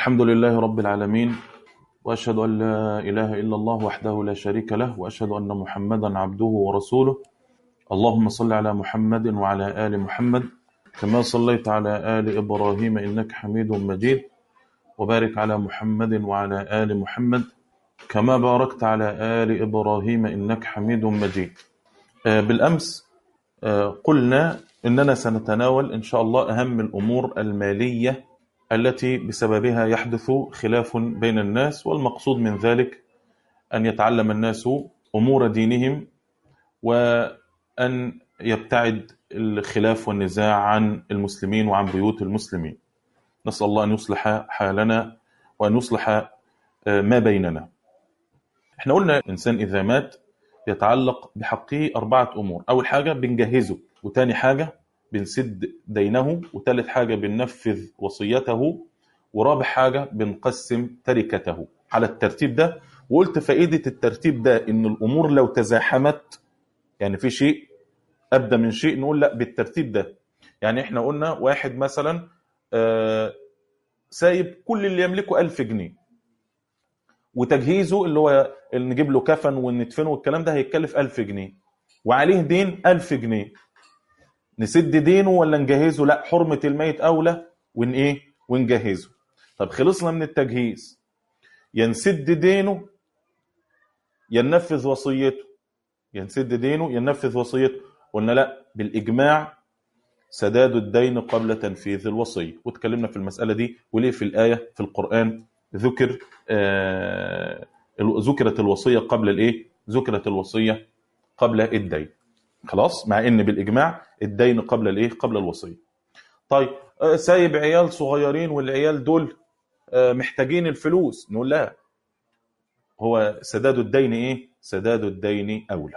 الحمد لله رب العالمين وأشهد أن لا إله إلا الله وحده لا شريك له وأشهد أن محمدا عبده ورسوله اللهم صل على محمد وعلى آل محمد كما صليت على آل إبراهيم إنك حميد مجيد وبارك على محمد وعلى آل محمد كما باركت على آل إبراهيم إنك حميد مجيد آه، بالأمس آه، قلنا إننا سنتناول إن شاء الله أهم الأمور المالية التي بسببها يحدث خلاف بين الناس والمقصود من ذلك أن يتعلم الناس أمور دينهم وأن يبتعد الخلاف والنزاع عن المسلمين وعن بيوت المسلمين نسأل الله أن يصلح حالنا وأن يصلح آه، ما بيننا احنا قلنا الإنسان إذا مات يتعلق بحقه أربعة أمور أول حاجة بنجهزه وتاني حاجة بنسد دينه وتالت حاجة بننفذ وصيته ورابع حاجة بنقسم تركته على الترتيب ده وقلت فائدة الترتيب ده إن الأمور لو تزاحمت يعني في شيء أبدأ من شيء نقول لا بالترتيب ده يعني احنا قلنا واحد مثلا آه، سايب كل اللي يملكه ألف جنيه وتجهيزه اللي هو اللي نجيب له كفن وندفنه والكلام ده هيتكلف ألف جنيه وعليه دين ألف جنيه نسد دينه ولا نجهزه لا حرمة الميت أولى ون إيه ونجهزه طب خلصنا من التجهيز يا نسد دينه يا ننفذ وصيته يا نسد دينه يا ننفذ وصيته قلنا لا بالإجماع سداد الدين قبل تنفيذ الوصية وتكلمنا في المسألة دي وليه في الآية في القرآن ذكر آه ذكرت الوصية قبل الإيه ذكرت الوصية قبل الدين خلاص مع ان بالاجماع الدين قبل الايه قبل الوصيه طيب آه، سايب عيال صغيرين والعيال دول آه، محتاجين الفلوس نقول لا هو سداد الدين ايه سداد الدين اولى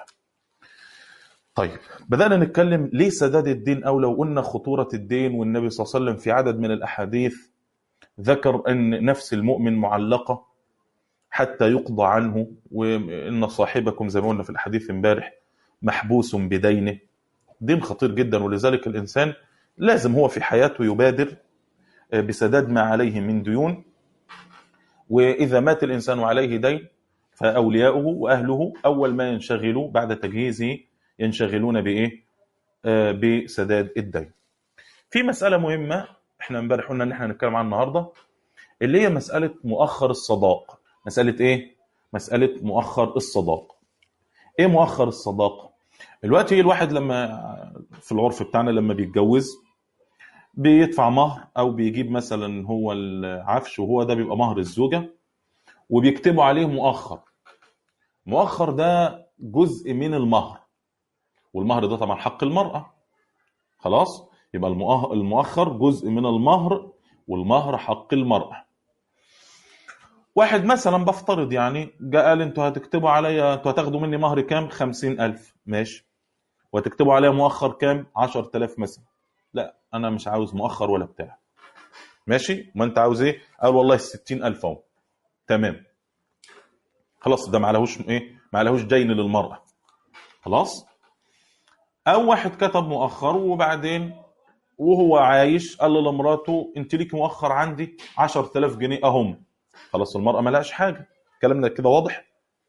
طيب بدأنا نتكلم ليه سداد الدين أولى وقلنا خطورة الدين والنبي صلى الله عليه وسلم في عدد من الأحاديث ذكر أن نفس المؤمن معلقة حتى يقضى عنه وإن صاحبكم زي ما قلنا في الحديث امبارح محبوس بدينه دين خطير جدا ولذلك الإنسان لازم هو في حياته يبادر بسداد ما عليه من ديون وإذا مات الإنسان عليه دين فأولياؤه وأهله أول ما ينشغلوا بعد تجهيزه ينشغلون بإيه؟ آه، بسداد الدين في مسألة مهمة احنا امبارح قلنا ان احنا هنتكلم عنها النهارده اللي هي مسألة مؤخر الصداق مسألة ايه؟ مسألة مؤخر الصداق ايه مؤخر الصداقه دلوقتي الواحد لما في العرف بتاعنا لما بيتجوز بيدفع مهر او بيجيب مثلا هو العفش وهو ده بيبقى مهر الزوجه وبيكتبوا عليه مؤخر مؤخر ده جزء من المهر والمهر ده طبعا حق المراه خلاص يبقى المؤه- المؤخر جزء من المهر والمهر حق المراه واحد مثلا بفترض يعني جاء قال انتوا هتكتبوا عليا انتوا هتاخدوا مني مهر كام؟ خمسين ألف ماشي وهتكتبوا عليا مؤخر كام؟ عشر تلاف مثلا لا أنا مش عاوز مؤخر ولا بتاع ماشي ما أنت عاوز إيه؟ قال والله الستين ألف أهو تمام خلاص ده ما عليهوش إيه؟ ما عليهوش دين للمرأة خلاص أو واحد كتب مؤخر وبعدين وهو عايش قال لمراته انت ليك مؤخر عندي 10000 جنيه اهم خلاص المرأة ما لهاش حاجة الكلام ده كده واضح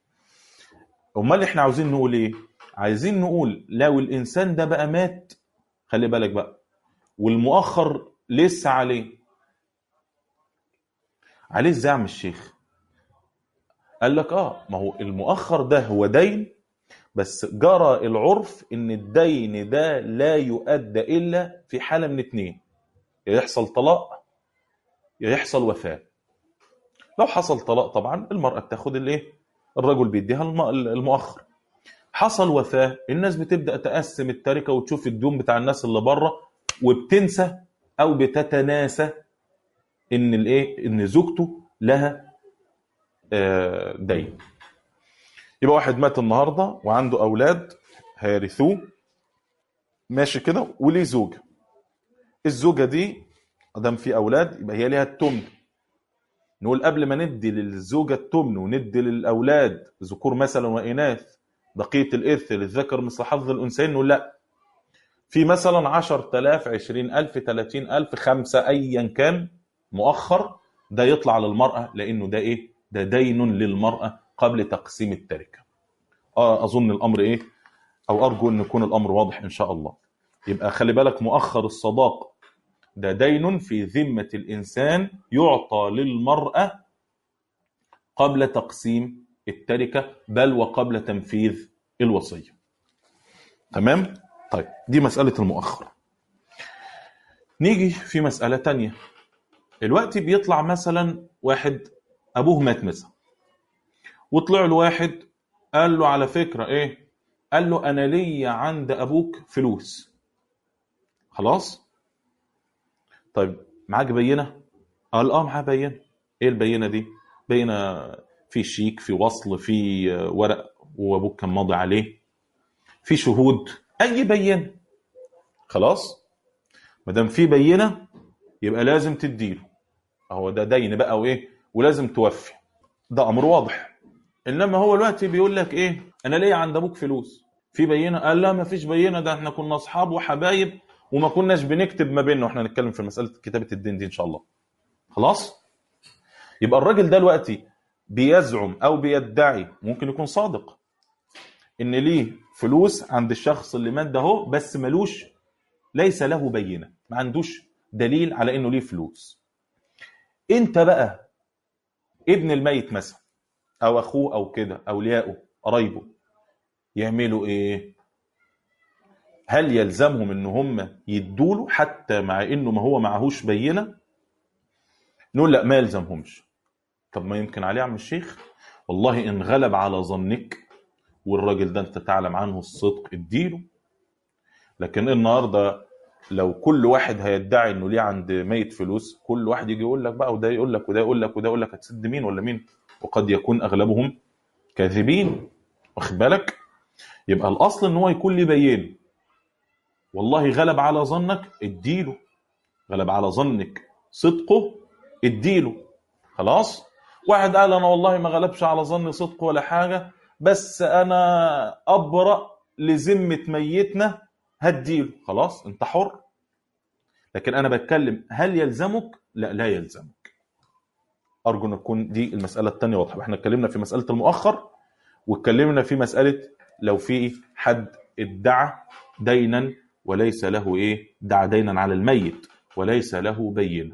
امال احنا عاوزين نقول ايه عايزين نقول لو الانسان ده بقى مات خلي بالك بقى والمؤخر لسه عليه عليه ازاي يا عم الشيخ قال لك اه ما هو المؤخر ده هو دين بس جرى العرف ان الدين ده لا يؤدى الا في حاله من اتنين يا يحصل طلاق يا يحصل وفاه لو حصل طلاق طبعا المرأة بتاخد الايه الرجل بيديها الم- المؤخر حصل وفاة الناس بتبدأ تقسم التركة وتشوف الديون بتاع الناس اللي بره وبتنسى او بتتناسى ان الايه ان زوجته لها آه، دين يبقى واحد مات النهارده وعنده اولاد هيرثوه ماشي كده وليه زوجه الزوجه دي ادام في اولاد يبقى هي ليها التمن نقول قبل ما ندي للزوجة التمن وندي للأولاد ذكور مثلا وإناث بقية الإرث للذكر مثل حظ الأنثيين نقول لا في مثلا 10000 20000 30000 خمسة أيا كان مؤخر ده يطلع للمرأة لأنه ده إيه؟ ده دين للمرأة قبل تقسيم التركة آه أظن الأمر إيه؟ أو أرجو أن يكون الأمر واضح إن شاء الله يبقى خلي بالك مؤخر الصداق ده دين في ذمة الإنسان يعطى للمرأة قبل تقسيم التركة بل وقبل تنفيذ الوصية تمام؟ طيب دي مسألة المؤخر نيجي في مسألة تانية الوقت بيطلع مثلا واحد أبوه مات مثلا وطلع له واحد قال له على فكرة إيه قال له أنا ليا عند أبوك فلوس خلاص طيب معاك بينة قال اه معاه بينة ايه البينة دي بينة في شيك في وصل في ورق وابوك كان ماضي عليه في شهود اي بينة خلاص ما دام في بينة يبقى لازم تديله هو ده دين بقى وايه ولازم توفي ده امر واضح انما هو دلوقتي بيقول لك ايه انا ليا عند ابوك فلوس في بينه قال لا ما فيش بينه ده احنا كنا اصحاب وحبايب وما كناش بنكتب ما بيننا واحنا نتكلم في مساله كتابه الدين دي ان شاء الله خلاص يبقى الراجل ده دلوقتي بيزعم او بيدعي ممكن يكون صادق ان ليه فلوس عند الشخص اللي مات ده اهو بس ملوش ليس له بينه ما عندوش دليل على انه ليه فلوس انت بقى ابن الميت مثلا او اخوه او كده اولياءه قرايبه يعملوا ايه هل يلزمهم ان هم يدوله حتى مع انه ما هو معهوش بينه نقول لا ما يلزمهمش طب ما يمكن عليه عم الشيخ والله ان غلب على ظنك والراجل ده انت تعلم عنه الصدق اديله لكن النهارده لو كل واحد هيدعي انه ليه عند ميت فلوس كل واحد يجي يقول لك بقى وده يقول لك وده يقول لك وده يقول لك هتسد مين ولا مين وقد يكون اغلبهم كاذبين واخد بالك يبقى الاصل ان هو يكون ليه بينه والله غلب على ظنك اديله غلب على ظنك صدقه اديله خلاص واحد قال انا والله ما غلبش على ظني صدقه ولا حاجه بس انا ابرأ لذمه ميتنا هديله خلاص انت حر لكن انا بتكلم هل يلزمك لا لا يلزمك ارجو ان تكون دي المساله الثانيه واضحه احنا اتكلمنا في مساله المؤخر واتكلمنا في مساله لو في حد ادعى دينا وليس له ايه دعا دينا على الميت وليس له بينه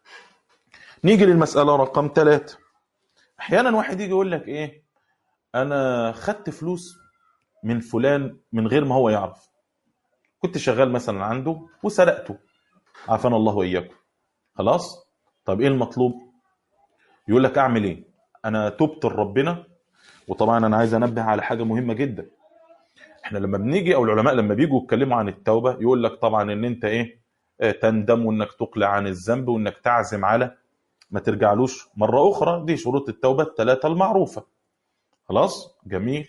نيجي للمساله رقم ثلاثة احيانا واحد يجي يقول لك ايه انا خدت فلوس من فلان من غير ما هو يعرف كنت شغال مثلا عنده وسرقته عافانا الله واياكم خلاص طب ايه المطلوب يقول لك اعمل ايه انا تبت لربنا وطبعا انا عايز انبه على حاجه مهمه جدا احنا لما بنيجي او العلماء لما بيجوا يتكلموا عن التوبه يقول لك طبعا ان انت ايه آه، تندم وانك تقلع عن الذنب وانك تعزم على ما ترجعلوش مره اخرى دي شروط التوبه الثلاثه المعروفه خلاص جميل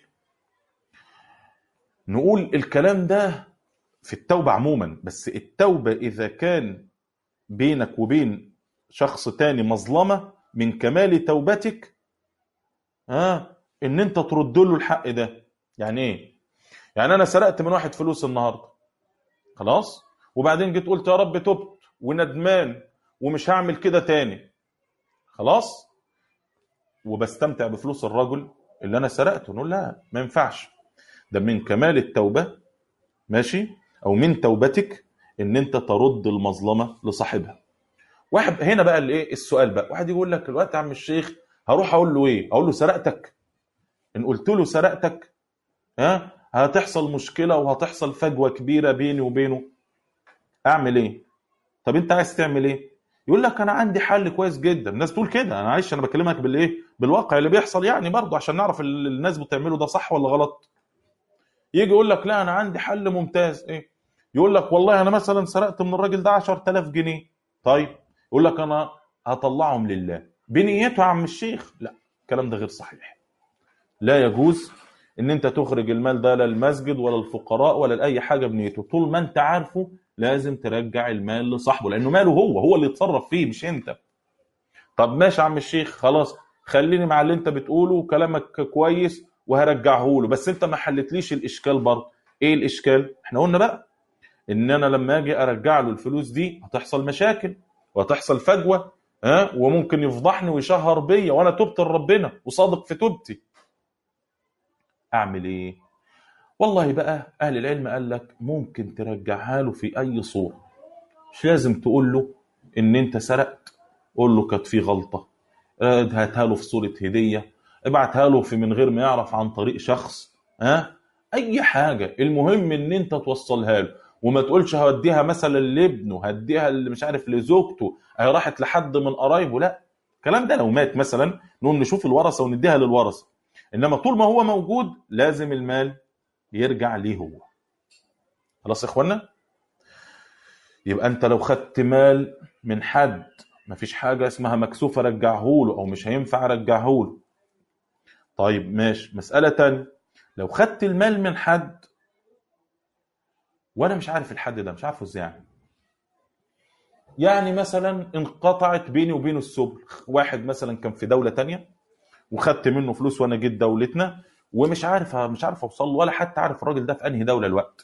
نقول الكلام ده في التوبه عموما بس التوبه اذا كان بينك وبين شخص تاني مظلمه من كمال توبتك ها ان انت ترد له الحق ده يعني ايه يعني انا سرقت من واحد فلوس النهارده خلاص وبعدين جيت قلت يا رب تبت وندمان ومش هعمل كده تاني خلاص وبستمتع بفلوس الرجل اللي انا سرقته نقول لا ما ينفعش ده من كمال التوبه ماشي او من توبتك ان انت ترد المظلمه لصاحبها واحد هنا بقى الايه السؤال بقى واحد يقول لك دلوقتي يا عم الشيخ هروح اقول له ايه اقول له سرقتك ان قلت له سرقتك ها هتحصل مشكله وهتحصل فجوه كبيره بيني وبينه اعمل ايه طب انت عايز تعمل ايه يقول لك انا عندي حل كويس جدا الناس تقول كده انا معلش انا بكلمك بالايه بالواقع اللي بيحصل يعني برضه عشان نعرف ال- الناس بتعمله ده صح ولا غلط يجي يقول لك لا انا عندي حل ممتاز ايه يقول لك والله انا مثلا سرقت من الراجل ده 10000 جنيه طيب يقول لك انا هطلعهم لله بنيته يا عم الشيخ لا الكلام ده غير صحيح لا يجوز ان انت تخرج المال ده لا للمسجد ولا الفقراء ولا لاي حاجه بنيته طول ما انت عارفه لازم ترجع المال لصاحبه لانه ماله هو هو اللي يتصرف فيه مش انت طب ماشي يا عم الشيخ خلاص خليني مع اللي انت بتقوله وكلامك كويس وهرجعه له بس انت ما حلتليش الاشكال برضه ايه الاشكال احنا قلنا بقى ان انا لما اجي ارجع له الفلوس دي هتحصل مشاكل وهتحصل فجوه ها وممكن يفضحني ويشهر بيا وانا تبت لربنا وصادق في توبتي اعمل ايه والله بقى اهل العلم قال لك ممكن ترجعها له في اي صوره مش لازم تقول له ان انت سرقت قول له كانت في غلطه آه، هاتها له في صوره هديه ابعتها له في من غير ما يعرف عن طريق شخص ها اي حاجه المهم ان انت توصلها له وما تقولش هوديها مثلا لابنه هديها اللي مش عارف لزوجته هي راحت لحد من قرايبه لا الكلام ده لو مات مثلا نقوم نشوف الورثه ونديها للورثه انما طول ما هو موجود لازم المال يرجع ليه هو خلاص يا اخوانا يبقى انت لو خدت مال من حد مفيش حاجه اسمها مكسوف ارجعه له او مش هينفع ارجعه له طيب ماشي مساله تانية لو خدت المال من حد وانا مش عارف الحد ده مش عارفه ازاي يعني يعني مثلا انقطعت بيني وبينه السبل واحد مثلا كان في دوله تانية وخدت منه فلوس وانا جيت دولتنا ومش عارف مش عارف اوصل له ولا حتى عارف الراجل ده في انهي دوله الوقت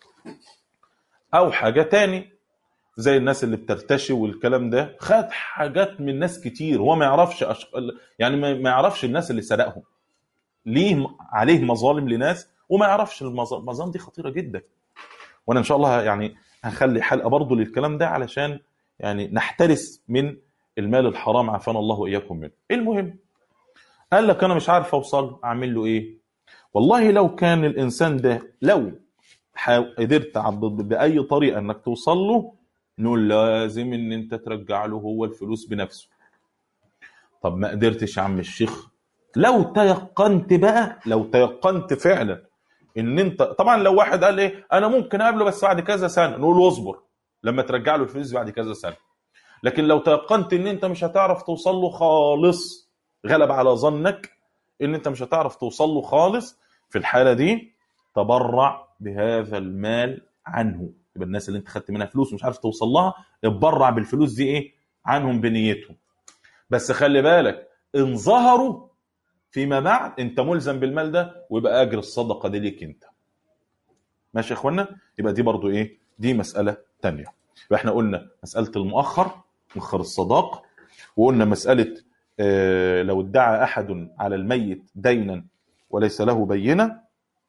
او حاجه تاني زي الناس اللي بترتشي والكلام ده خد حاجات من ناس كتير هو ما يعرفش أش... يعني ما ما يعرفش الناس اللي سرقهم ليه م- عليه مظالم لناس وما يعرفش المظالم المظالم دي خطيره جدا وانا ان شاء الله يعني هخلي حلقه برضه للكلام ده علشان يعني نحترس من المال الحرام عافانا الله واياكم منه المهم قال لك انا مش عارف اوصل اعمل له ايه والله لو كان الانسان ده لو حا- قدرت عب- باي طريقه انك توصل له نقول لازم ان انت ترجع له هو الفلوس بنفسه طب ما قدرتش يا عم الشيخ لو تيقنت بقى لو تيقنت فعلا ان انت طبعا لو واحد قال ايه انا ممكن اقابله بس بعد كذا سنه نقول له اصبر لما ترجع له الفلوس بعد كذا سنه لكن لو تيقنت ان انت مش هتعرف توصل له خالص غلب على ظنك ان انت مش هتعرف توصل له خالص في الحاله دي تبرع بهذا المال عنه يبقى الناس اللي انت خدت منها فلوس ومش عارف توصل لها اتبرع بالفلوس دي ايه عنهم بنيتهم بس خلي بالك ان ظهروا فيما بعد انت ملزم بالمال ده ويبقى اجر الصدقه دي ليك انت ماشي يا اخوانا يبقى دي برضو ايه دي مساله تانية يبقى احنا قلنا مساله المؤخر مؤخر الصداق وقلنا مساله آه، لو ادعى احد على الميت دينا وليس له بينه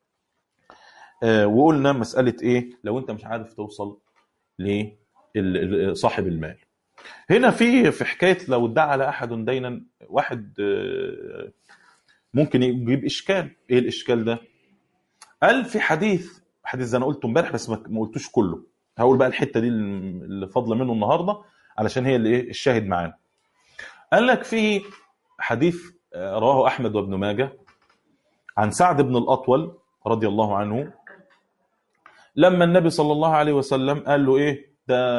آه، وقلنا مساله ايه لو انت مش عارف توصل لصاحب المال هنا في في حكايه لو ادعى على احد دينا واحد آه، ممكن يجيب اشكال ايه الاشكال ده قال في حديث حديث ده انا قلته امبارح بس ما ما قلتوش كله هقول بقى الحته دي اللي فاضله منه النهارده علشان هي اللي ايه الشاهد معانا قال لك في حديث آه، رواه احمد وابن ماجه عن سعد بن الاطول رضي الله عنه لما النبي صلى الله عليه وسلم قال له ايه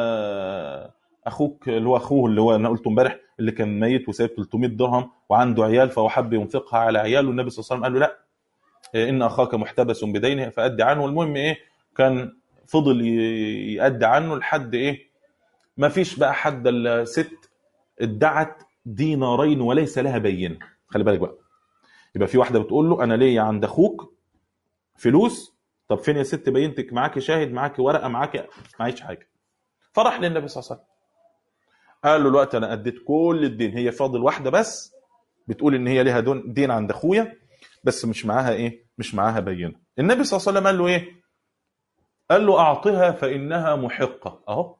ده اخوك اللي هو اخوه اللي هو انا قلته امبارح اللي كان ميت وسايب 300 درهم وعنده عيال فهو حب ينفقها على عياله والنبي صلى الله عليه وسلم قال له لا إيه، ان اخاك محتبس بدينه فادي عنه المهم ايه كان فضل ي- يأدي عنه لحد ايه ما فيش بقى حد الا ست ادعت دينارين وليس لها بينه خلي بالك بقى يبقى في واحده بتقول له انا ليا عند اخوك فلوس طب فين يا ست بينتك معاكي شاهد معاكي ورقه معاكي معيش حاجه فراح للنبي صلى الله عليه وسلم قال له الوقت انا اديت كل الدين هي فاضل واحده بس بتقول ان هي ليها دون- دين عند اخويا بس مش معاها ايه مش معاها بينه النبي صلى الله عليه وسلم قال له ايه قال له اعطها فانها محقه اهو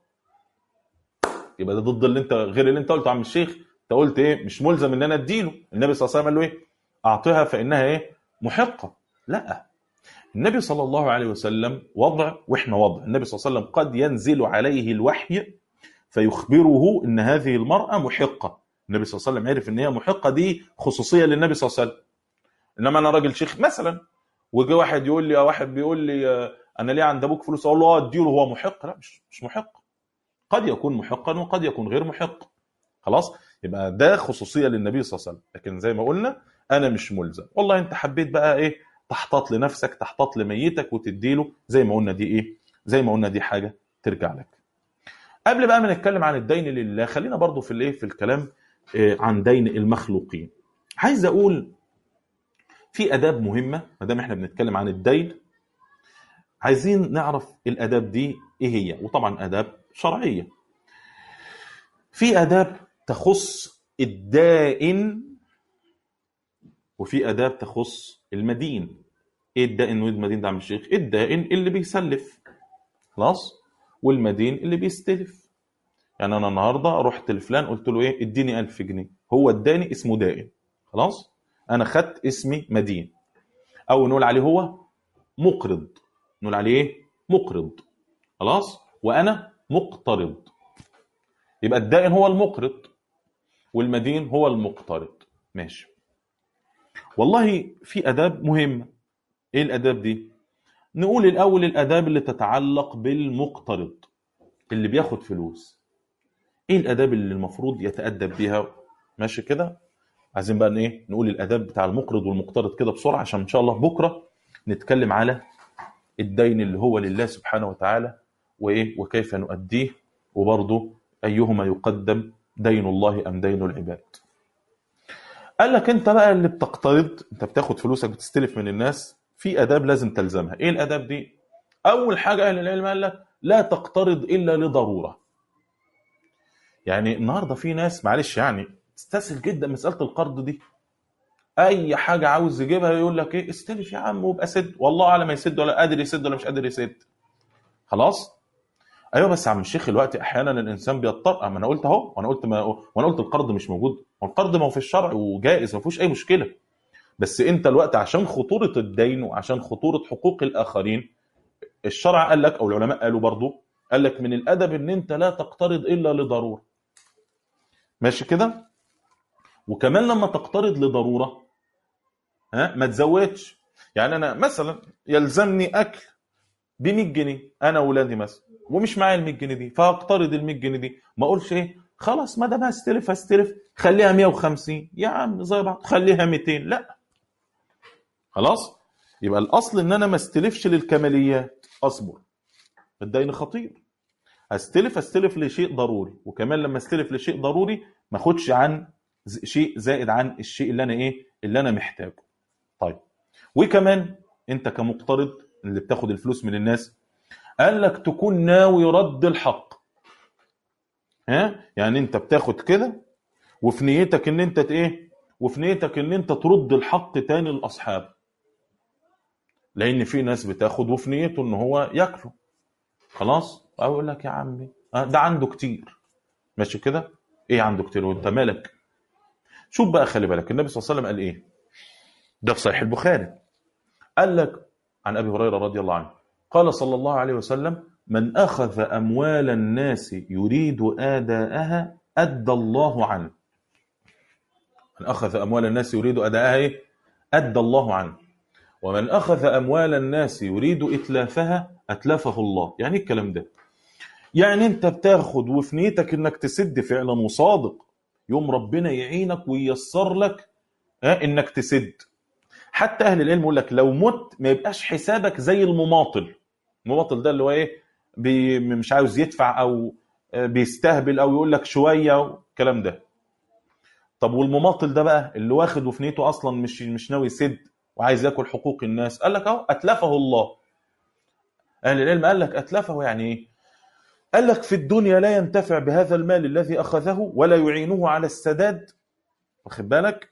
يبقى ده ضد اللي انت غير اللي انت قلته يا عم الشيخ انت قلت ايه مش ملزم ان انا اديله النبي صلى الله عليه وسلم قال له ايه اعطها فانها ايه محقه لا النبي صلى الله عليه وسلم وضع واحنا وضع النبي صلى الله عليه وسلم قد ينزل عليه الوحي فيخبره ان هذه المراه محقه النبي صلى الله عليه وسلم عرف ان هي محقه دي خصوصيه للنبي صلى الله عليه وسلم انما انا راجل شيخ مثلا وجه واحد يقول لي واحد بيقول لي آه، انا ليه عند ابوك فلوس اقول له اه اديله هو محق لا مش مش محق قد يكون محقا وقد يكون غير محق خلاص يبقى ده خصوصيه للنبي صلى الله عليه وسلم لكن زي ما قلنا انا مش ملزم والله انت حبيت بقى ايه تحتاط لنفسك تحتاط لميتك وتديله زي ما قلنا دي ايه زي ما قلنا دي حاجه ترجع لك قبل بقى ما نتكلم عن الدين لله خلينا برضو في الايه في الكلام آه، عن دين المخلوقين عايز اقول في اداب مهمه ما دام احنا بنتكلم عن الدين عايزين نعرف الاداب دي ايه هي وطبعا اداب شرعيه في اداب تخص الدائن وفي اداب تخص المدين ايه الدائن والمدين ده يا عم الشيخ الدائن اللي بيسلف خلاص والمدين اللي بيستلف يعني انا النهارده رحت لفلان قلت له ايه اديني 1000 جنيه هو اداني اسمه دائن خلاص انا خدت اسمي مدين او نقول عليه هو مقرض نقول عليه ايه مقرض خلاص وانا مقترض يبقى الدائن هو المقرض والمدين هو المقترض ماشي والله في اداب مهمه ايه الاداب دي نقول الاول الاداب اللي تتعلق بالمقترض اللي بياخد فلوس ايه الاداب اللي المفروض يتادب بيها ماشي كده عايزين بقى ايه نقول الاداب بتاع المقرض والمقترض كده بسرعه عشان ان شاء الله بكره نتكلم على الدين اللي هو لله سبحانه وتعالى وايه وكيف نؤديه وبرضه ايهما يقدم دين الله ام دين العباد قال لك انت بقى اللي بتقترض انت بتاخد فلوسك بتستلف من الناس في اداب لازم تلزمها ايه الاداب دي اول حاجه اهل العلم قال لك لا تقترض الا لضروره يعني النهارده في ناس معلش يعني تستسهل جدا مساله القرض دي اي حاجه عاوز يجيبها يقول لك ايه استلف يا عم وابقى سد والله اعلم يسد ولا قادر يسد ولا مش قادر يسد خلاص ايوه بس يا عم الشيخ الوقت احيانا الانسان بيضطر ما انا قلت اهو وانا قلت ما وانا قلت القرض مش موجود والقرض ما هو في الشرع وجائز ما فيهوش اي مشكله بس انت الوقت عشان خطوره الدين وعشان خطوره حقوق الاخرين الشرع قال لك او العلماء قالوا برضو قال لك من الادب ان انت لا تقترض الا لضروره ماشي كده وكمان لما تقترض لضروره ها ما تزودش يعني انا مثلا يلزمني اكل ب 100 جنيه انا واولادي مثلا ومش معايا ال 100 جنيه دي فهقترض ال 100 جنيه دي ما اقولش ايه خلاص ما دام هستلف هستلف خليها 150 يا عم زي بعض خليها 200 لا خلاص يبقى الاصل ان انا ما استلفش للكماليات اصبر الدين خطير استلف استلف لشيء ضروري وكمان لما استلف لشيء ضروري ما اخدش عن ز- شيء زائد عن الشيء اللي انا ايه اللي انا محتاجه طيب وكمان انت كمقترض اللي بتاخد الفلوس من الناس قال لك تكون ناوي رد الحق ها يعني انت بتاخد كده وفي نيتك ان انت ت- ايه وفي نيتك ان انت ترد الحق تاني للاصحاب لان في ناس بتاخد وفي نيته ان هو ياكله خلاص او يقول لك يا عمي آه، ده عنده كتير ماشي كده ايه عنده كتير وانت مالك شوف بقى خلي بالك النبي صلى الله عليه وسلم قال ايه ده في صحيح البخاري قال لك عن ابي هريره رضي الله عنه قال صلى الله عليه وسلم من اخذ اموال الناس يريد اداءها ادى الله عنه من اخذ اموال الناس يريد اداءها ايه ادى الله عنه ومن اخذ اموال الناس يريد اتلافها اتلفه الله يعني ايه الكلام ده يعني انت بتاخد وفي نيتك انك تسد فعلا وصادق يوم ربنا يعينك وييسر لك ها انك تسد حتى اهل العلم يقول لك لو مت ما يبقاش حسابك زي المماطل المماطل ده اللي هو ايه بي مش عاوز يدفع او آه، بيستهبل او يقول لك شويه والكلام ده طب والمماطل ده بقى اللي واخد وفي نيته اصلا مش مش ناوي يسد وعايز ياكل حقوق الناس قال لك اهو اتلفه الله اهل العلم قال لك اتلفه يعني ايه قال لك في الدنيا لا ينتفع بهذا المال الذي اخذه ولا يعينه على السداد واخد بالك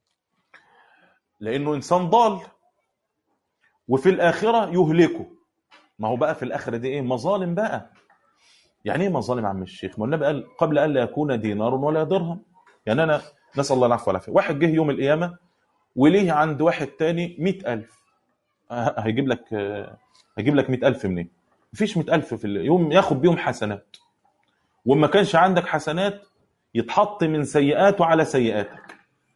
لانه انسان ضال وفي الاخره يهلكه ما هو بقى في الاخره دي ايه مظالم بقى يعني ايه مظالم يا عم الشيخ ما النبي قال قبل ان لا يكون دينار ولا درهم يعني انا نسال الله العفو والعافيه واحد جه يوم القيامه وليه عند واحد تاني مئة ألف ه- هيجيب لك آه، هيجيب لك مئة ألف منين مفيش مئة ألف في اليوم ياخد بيهم حسنات وما كانش عندك حسنات يتحط من سيئاته على سيئاتك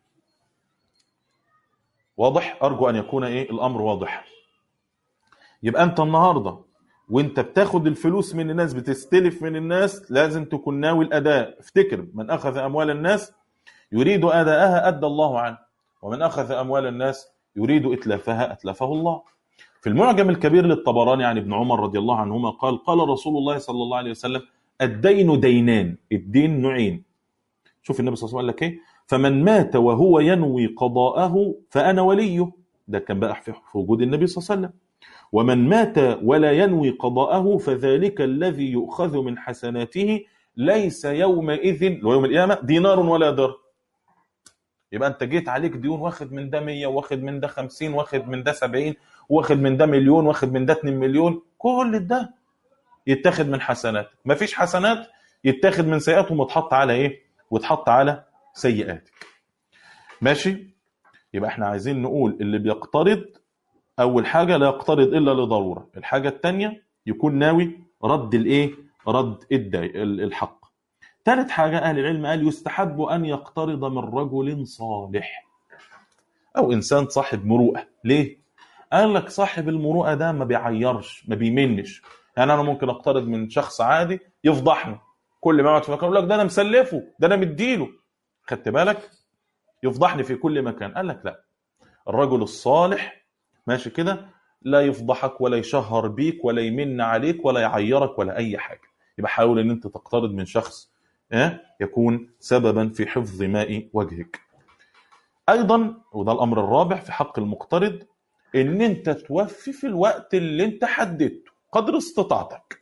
واضح ارجو ان يكون ايه الامر واضح يبقى انت النهارده وانت بتاخد الفلوس من الناس بتستلف من الناس لازم تكون ناوي الاداء افتكر من اخذ اموال الناس يريد اداءها ادى الله عنه ومن اخذ اموال الناس يريد اتلافها اتلفه الله في المعجم الكبير للطبراني عن ابن عمر رضي الله عنهما قال قال رسول الله صلى الله عليه وسلم الدين دينان الدين نوعين شوف النبي صلى الله عليه وسلم قال لك ايه فمن مات وهو ينوي قضاءه فانا وليه ده كان بقى في في وجود النبي صلى الله عليه وسلم ومن مات ولا ينوي قضاءه فذلك الذي يؤخذ من حسناته ليس يومئذ اللي هو يوم القيامه دينار ولا درهم يبقى انت جيت عليك ديون واخد من ده 100 واخد من ده 50 واخد من ده 70 واخد من ده مليون واخد من ده 2 مليون كل ده يتاخد من حسنات مفيش حسنات يتاخد من سيئاتهم وتحط على ايه وتحط على سيئاتك ماشي يبقى احنا عايزين نقول اللي بيقترض اول حاجه لا يقترض الا لضروره الحاجه الثانيه يكون ناوي رد الايه رد الداي الحق ثالث حاجه اهل العلم قال يستحب ان يقترض من رجل صالح او انسان صاحب مروءه ليه قال لك صاحب المروءه ده ما بيعيرش ما بيمنش يعني انا ممكن اقترض من شخص عادي يفضحني كل ما اقعد في مكان يقول لك ده انا مسلفه ده انا مديله خدت بالك يفضحني في كل مكان قال لك لا الرجل الصالح ماشي كده لا يفضحك ولا يشهر بيك ولا يمن عليك ولا يعيرك ولا اي حاجه يبقى حاول ان انت تقترض من شخص يكون سببا في حفظ ماء وجهك ايضا وده الامر الرابع في حق المقترض ان انت توفي في الوقت اللي انت حددته قدر استطاعتك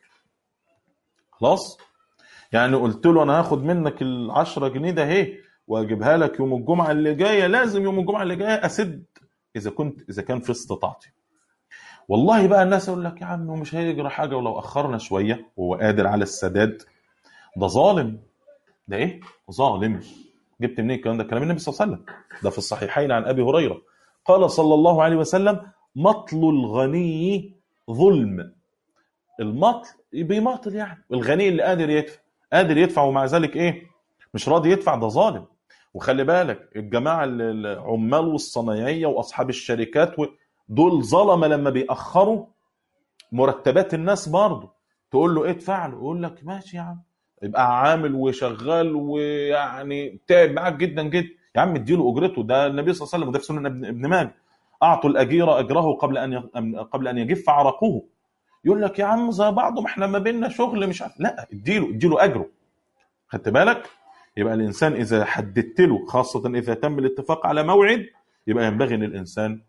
خلاص يعني قلت له انا هاخد منك ال 10 جنيه ده اهي واجيبها لك يوم الجمعه اللي جايه لازم يوم الجمعه اللي جايه اسد اذا كنت اذا كان في استطاعتي والله بقى الناس يقول لك يا عم مش هيجرى حاجه ولو اخرنا شويه وهو قادر على السداد ده ظالم ده ايه ظالم جبت منين الكلام ده كلام النبي صلى الله عليه وسلم ده في الصحيحين عن ابي هريره قال صلى الله عليه وسلم مطل الغني ظلم المطل بيماطل يعني الغني اللي قادر يدفع قادر يدفع ومع ذلك ايه مش راضي يدفع ده ظالم وخلي بالك الجماعه العمال والصنايعيه واصحاب الشركات دول ظلمه لما بيأخروا مرتبات الناس برضه تقول له ادفع له يقول لك ماشي يا عم يبقى عامل وشغال ويعني تعب معاك جدا جدا يا عم اديله اجرته ده النبي صلى الله عليه وسلم ده في سنن ابن ماجه اعطوا الاجير اجره قبل ان قبل ان يجف عرقه يقول لك يا عم زي بعضه ما احنا ما بيننا شغل مش عارف لا اديله اديله اجره خدت بالك يبقى الانسان اذا حددت له خاصه اذا تم الاتفاق على موعد يبقى ينبغي ان الانسان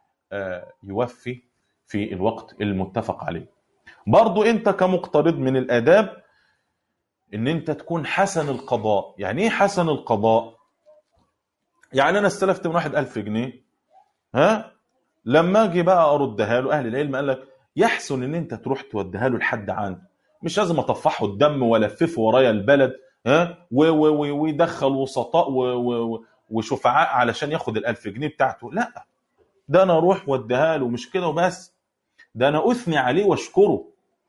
يوفي في الوقت المتفق عليه برضو انت كمقترض من الاداب ان انت تكون حسن القضاء يعني ايه حسن القضاء يعني انا استلفت من واحد ألف جنيه ها لما اجي بقى اردها له اهل العلم قال لك يحسن ان انت تروح توديها له لحد عنده مش لازم اطفحه الدم والففه ورايا البلد ها ويدخل وسطاء وشفعاء علشان ياخد الألف جنيه بتاعته لا ده انا اروح واديها له مش كده وبس ده انا اثني عليه واشكره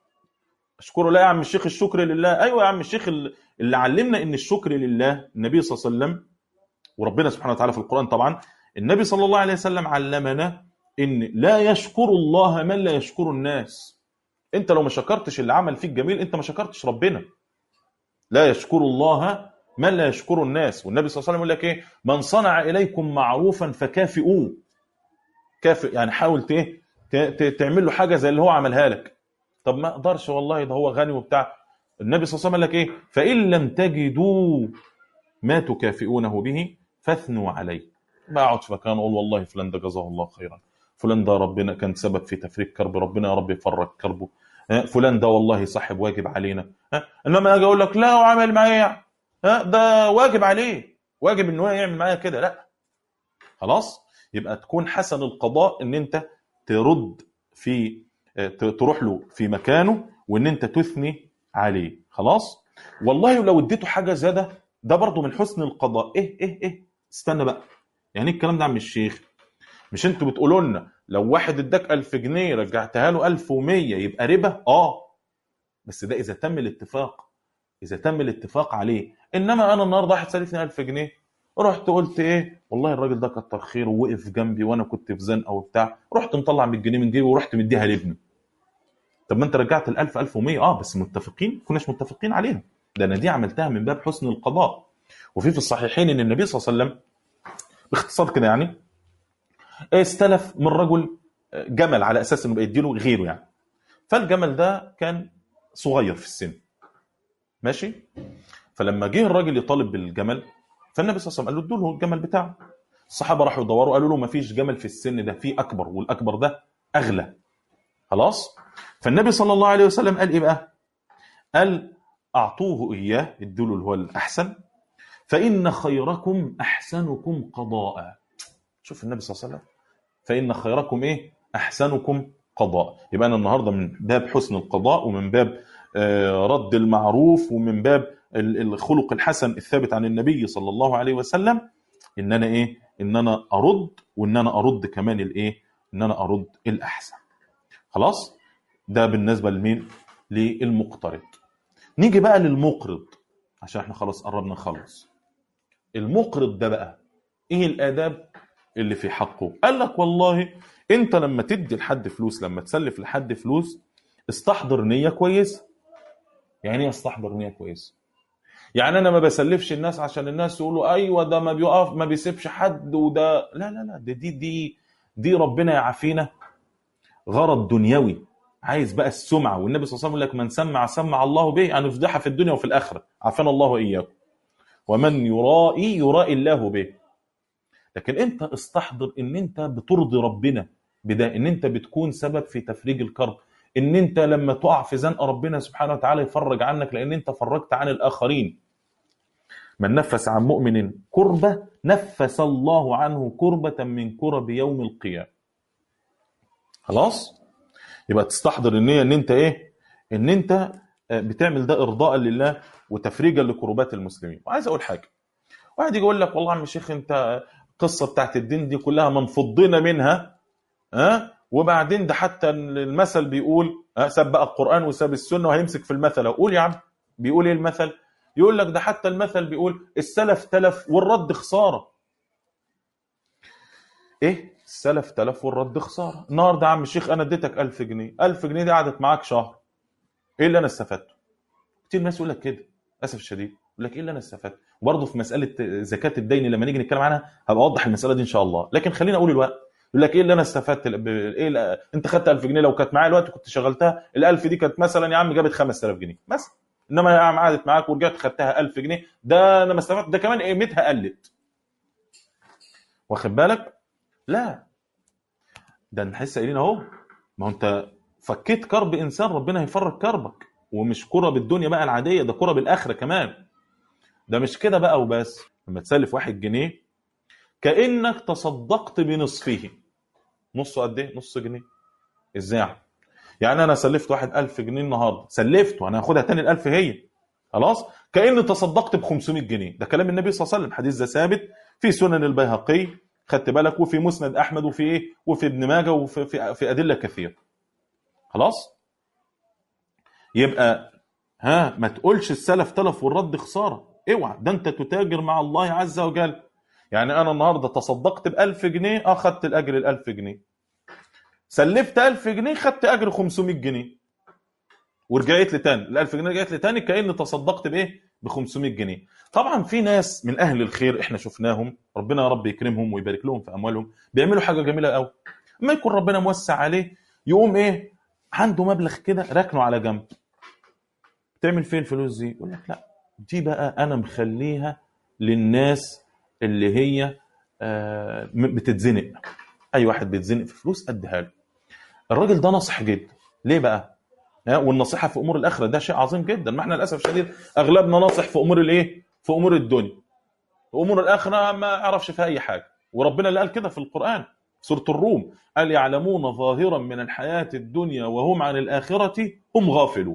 اشكره لا يا عم الشيخ الشكر لله ايوه يا عم الشيخ اللي علمنا ان الشكر لله النبي صلى الله عليه وسلم وربنا سبحانه وتعالى في القران طبعا النبي صلى الله عليه وسلم علمنا ان لا يشكر الله من لا يشكر الناس انت لو ما شكرتش اللي عمل فيك جميل انت ما شكرتش ربنا لا يشكر الله من لا يشكر الناس والنبي صلى الله عليه وسلم يقول لك ايه من صنع اليكم معروفا فكافئوه كافئ يعني حاول ايه تعمل له حاجه زي اللي هو عملها لك طب ما اقدرش والله ده هو غني وبتاع النبي صلى الله عليه وسلم قال لك ايه فان لم تجدوا ما تكافئونه به فاثنوا عليه ما اقعد في مكان اقول والله فلان ده جزاه الله خيرا فلان ده ربنا كان سبب في تفريج كرب ربنا يا رب يفرج كربه فلان ده والله صاحب واجب علينا انما اجي اقول لك لا هو عمل معايا ده واجب عليه واجب ان هو يعمل معايا كده لا خلاص يبقى تكون حسن القضاء ان انت ترد في تروح له في مكانه وان انت تثني عليه خلاص والله لو اديته حاجه زياده ده برضه من حسن القضاء ايه ايه ايه استنى بقى يعني ايه الكلام ده عم الشيخ مش انتوا بتقولوا لنا لو واحد اداك 1000 جنيه رجعتها له 1100 يبقى ربا اه بس ده اذا تم الاتفاق اذا تم الاتفاق عليه انما انا النهارده واحد سالفني 1000 جنيه رحت قلت ايه والله الراجل ده كتر خيره ووقف جنبي وانا كنت في زنقه وبتاع رحت مطلع 100 جنيه من جيبي ورحت مديها لابني طب ما انت رجعت ال 1000 1100 اه بس متفقين كناش متفقين عليها ده انا دي عملتها من باب حسن القضاء وفي في الصحيحين ان النبي صلى الله عليه وسلم باختصار كده يعني استلف من رجل جمل على اساس انه بيديله غيره يعني فالجمل ده كان صغير في السن ماشي فلما جه الراجل يطالب بالجمل فالنبي صلى الله عليه وسلم قال له ادوا له الجمل بتاعه الصحابه راحوا يدوروا قالوا له ما فيش جمل في السن ده في اكبر والاكبر ده اغلى خلاص فالنبي صلى الله عليه وسلم قال ايه بقى قال اعطوه اياه ادوا له اللي هو الاحسن فان خيركم احسنكم قضاء شوف النبي صلى الله عليه وسلم فان خيركم ايه احسنكم قضاء يبقى انا النهارده من باب حسن القضاء ومن باب آه، رد المعروف ومن باب ال- الخلق الحسن الثابت عن النبي صلى الله عليه وسلم ان انا ايه ان انا ارد وان انا ارد كمان الايه ان انا ارد الاحسن خلاص ده بالنسبه لمين للمقترض نيجي بقى للمقرض عشان احنا خلاص قربنا نخلص المقرض ده بقى ايه الاداب اللي في حقه قال لك والله انت لما تدي لحد فلوس لما تسلف لحد فلوس استحضر نيه كويسه يعني ايه استحضر نيه كويسه يعني انا ما بسلفش الناس عشان الناس يقولوا ايوه ده ما بيقف ما بيسيبش حد وده لا لا لا دي دي دي, دي ربنا يعافينا غرض دنيوي عايز بقى السمعه والنبي صلى الله عليه وسلم يقول لك من سمع سمع الله به يعني يفضحها في الدنيا وفي الاخره عافانا الله واياكم ومن يرائي يرائي الله به لكن انت استحضر ان انت بترضي ربنا بده ان انت بتكون سبب في تفريج الكرب ان انت لما تقع في زنقه ربنا سبحانه وتعالى يفرج عنك لان انت فرجت عن الاخرين من نفس عن مؤمن كربه نفس الله عنه كربه من كرب يوم القيامه خلاص يبقى تستحضر النيه ان انت ايه ان انت آه، بتعمل ده ارضاء لله وتفريجا لكروبات المسلمين وعايز اقول حاجه واحد يجي يقول لك والله يا عم الشيخ انت القصه بتاعت الدين دي كلها من فضينا منها ها وبعدين ده حتى المثل بيقول ها ساب بقى القران وساب السنه وهيمسك في المثل قول يا عم بيقول ايه المثل يقول لك ده حتى المثل بيقول السلف تلف والرد خساره ايه السلف تلف والرد خساره النهارده يا عم الشيخ انا اديتك 1000 جنيه 1000 جنيه دي قعدت معاك شهر ايه اللي انا استفدته كتير ناس يقول لك كده للاسف الشديد يقول لك ايه اللي انا استفدته وبرضه في مساله زكاه الدين لما نيجي نتكلم عنها هبقى اوضح المساله دي ان شاء الله لكن خلينا اقول الوقت يقول لك ايه اللي انا استفدت ب- ايه اللي... انت خدت 1000 جنيه لو كانت معايا الوقت كنت شغلتها ال 1000 دي كانت مثلا يا عم جابت 5000 جنيه مثلا انما يا عم قعدت معاك ورجعت خدتها 1000 جنيه ده انا ما استفدت ده كمان قيمتها قلت واخد بالك لا ده نحس قايلين اهو ما هو انت فكيت كرب انسان ربنا هيفرج كربك ومش كرب الدنيا بقى العاديه ده كرب الاخره كمان ده مش كده بقى وبس لما تسلف واحد جنيه كانك تصدقت بنصفه نصه قد ايه نص جنيه ازاي يعني؟ يعني انا سلفت واحد ألف جنيه النهارده سلفته انا هاخدها تاني الألف هي خلاص كاني تصدقت ب 500 جنيه ده كلام النبي صلى الله عليه وسلم الحديث ده ثابت في سنن البيهقي خدت بالك وفي مسند احمد وفي ايه وفي ابن ماجه وفي في, في ادله كثيره خلاص يبقى ها ما تقولش السلف تلف والرد خساره اوعى ده انت تتاجر مع الله عز وجل يعني انا النهارده تصدقت ب 1000 جنيه اخذت الاجر ال 1000 جنيه سلفت 1000 جنيه خدت اجر 500 جنيه ورجعت لي تاني ال 1000 جنيه رجعت لي تاني كاني تصدقت بايه ب 500 جنيه طبعا في ناس من اهل الخير احنا شفناهم ربنا يا رب يكرمهم ويبارك لهم في اموالهم بيعملوا حاجه جميله قوي اما يكون ربنا موسع عليه يقوم ايه عنده مبلغ كده راكنه على جنب تعمل فين الفلوس دي يقول لك لا دي بقى انا مخليها للناس اللي هي آه، م- بتتزنق اي واحد بيتزنق في فلوس اديها له الراجل ده ناصح جدا ليه بقى ها، والنصيحه في امور الاخره ده شيء عظيم جدا ما احنا للاسف الشديد اغلبنا ناصح في امور الايه في امور الدنيا امور الاخره ما يعرفش فيها اي حاجه وربنا اللي قال كده في القران سوره الروم قال يعلمون ظاهرا من الحياه الدنيا وهم عن الاخره هم غافلون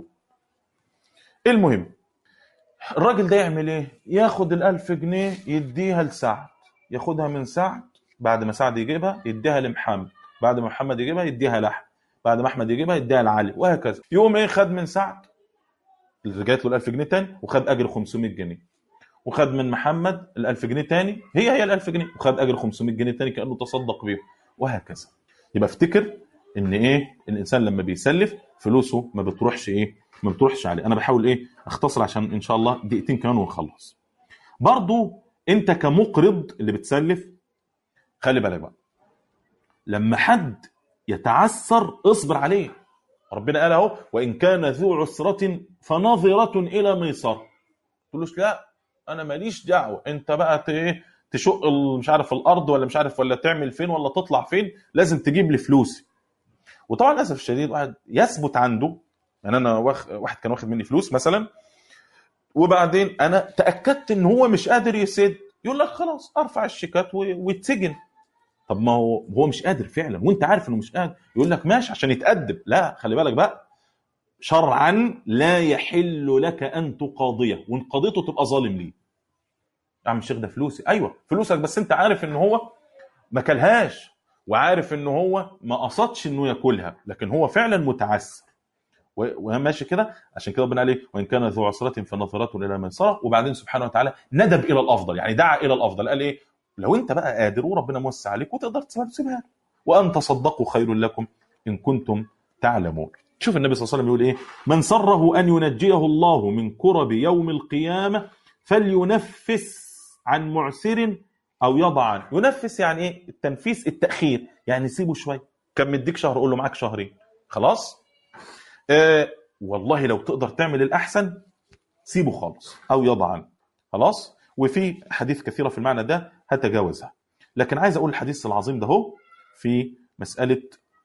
المهم الراجل ده يعمل ايه ياخد الألف جنيه يديها لسعد ياخدها من سعد بعد ما سعد يجيبها يديها لمحمد بعد ما محمد يجيبها يديها لأحمد بعد ما احمد يجيبها يديها لعلي وهكذا يقوم ايه خد من سعد اللي رجعت له ال1000 جنيه تاني وخد اجر 500 جنيه وخد من محمد ال1000 جنيه تاني هي هي ال1000 جنيه وخد اجر 500 جنيه تاني كانه تصدق بيهم وهكذا يبقى افتكر ان ايه الانسان لما بيسلف فلوسه ما بتروحش ايه ما بتروحش عليه انا بحاول ايه اختصر عشان ان شاء الله دقيقتين كمان ونخلص برضو انت كمقرض اللي بتسلف خلي بالك بقى لما حد يتعسر اصبر عليه ربنا قال اهو وان كان ذو عسره فنظره الى ميسره تقولوش لا انا ماليش دعوه انت بقى ت- ايه تشق ال- مش عارف الارض ولا مش عارف ولا تعمل فين ولا تطلع فين لازم تجيب لي فلوسي وطبعا للاسف الشديد واحد يثبت عنده يعني انا واخ... واحد كان واخد مني فلوس مثلا وبعدين انا تاكدت ان هو مش قادر يسد يقول لك خلاص ارفع الشيكات و- ويتسجن طب ما هو هو مش قادر فعلا وانت عارف انه مش قادر يقول لك ماشي عشان يتأدب لا خلي بالك بقى شرعا لا يحل لك ان تقاضيه وان قضيته تبقى ظالم ليه يا عم الشيخ ده فلوسي ايوه فلوسك بس انت عارف ان هو ما كلهاش وعارف ان هو ما قصدش انه ياكلها لكن هو فعلا متعسر و- وماشي كده عشان كده ربنا عليه وان كان ذو عسره فنظره الى ميسره وبعدين سبحانه وتعالى ندب الى الافضل يعني دعا الى الافضل قال ايه لو انت بقى قادر وربنا موسع عليك وتقدر تسيبها تسيبها له. وان تصدقوا خير لكم ان كنتم تعلمون شوف النبي صلى الله عليه وسلم يقول ايه من سره ان ينجيه الله من كرب يوم القيامه فلينفس عن معسر او يضع عنه ينفس يعني ايه التنفيس التاخير يعني سيبه شويه كان مديك شهر قول له معاك شهرين خلاص آه والله لو تقدر تعمل الاحسن سيبه خالص او يضع عنه خلاص وفي حديث كثيره في المعنى ده هتجاوزها لكن عايز اقول الحديث العظيم ده هو في مساله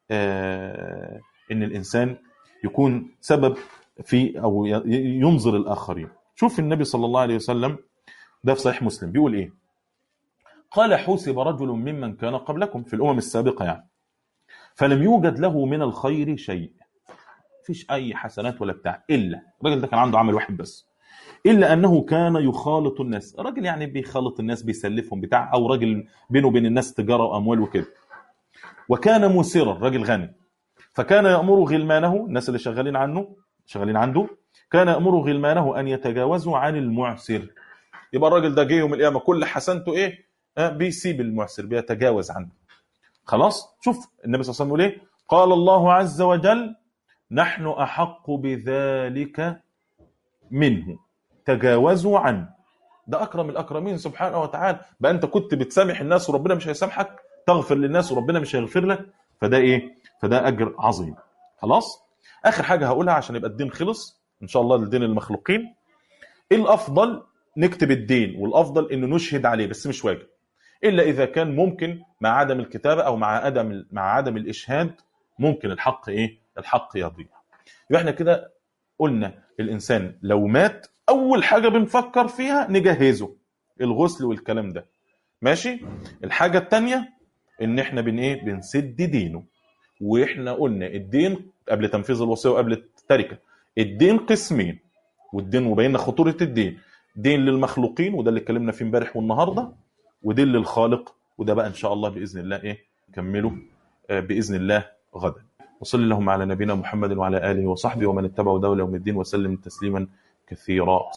آه ان الانسان يكون سبب في او ي- ينظر الاخرين شوف النبي صلى الله عليه وسلم ده في صحيح مسلم بيقول ايه قال حوسب رجل ممن كان قبلكم في الامم السابقه يعني فلم يوجد له من الخير شيء مفيش اي حسنات ولا بتاع الا الراجل ده كان عنده عمل واحد بس الا انه كان يخالط الناس راجل يعني بيخالط الناس بيسلفهم بتاع او راجل بينه وبين الناس تجاره واموال وكده وكان مسرا راجل غني فكان يامر غلمانه الناس اللي شغالين عنه شغالين عنده كان يامر غلمانه ان يتجاوزوا عن المعسر يبقى الراجل ده جه يوم القيامه كل حسنته ايه آه، بيسيب المعسر بيتجاوز عنه خلاص شوف النبي صلى الله عليه وسلم يقول ايه قال الله عز وجل نحن احق بذلك منه تجاوزوا عنه ده اكرم الاكرمين سبحانه وتعالى بقى انت كنت بتسامح الناس وربنا مش هيسامحك تغفر للناس وربنا مش هيغفر لك فده ايه فده اجر عظيم خلاص اخر حاجه هقولها عشان يبقى الدين خلص ان شاء الله لدين المخلوقين الافضل نكتب الدين والافضل انه نشهد عليه بس مش واجب الا اذا كان ممكن مع عدم الكتابه او مع عدم مع عدم الاشهاد ممكن الحق ايه الحق يضيع يبقى احنا كده قلنا الانسان لو مات اول حاجه بنفكر فيها نجهزه الغسل والكلام ده ماشي الحاجه الثانيه ان احنا بن ايه بنسد دينه واحنا قلنا الدين قبل تنفيذ الوصيه وقبل التركه الدين قسمين والدين وبينا خطوره الدين دين للمخلوقين وده اللي اتكلمنا فيه امبارح والنهارده ودين للخالق وده بقى ان شاء الله باذن الله ايه نكمله آه، باذن الله غدا وصل اللهم على نبينا محمد وعلى اله وصحبه ومن اتبعه دولة يوم الدين وسلم تسليما كثيرا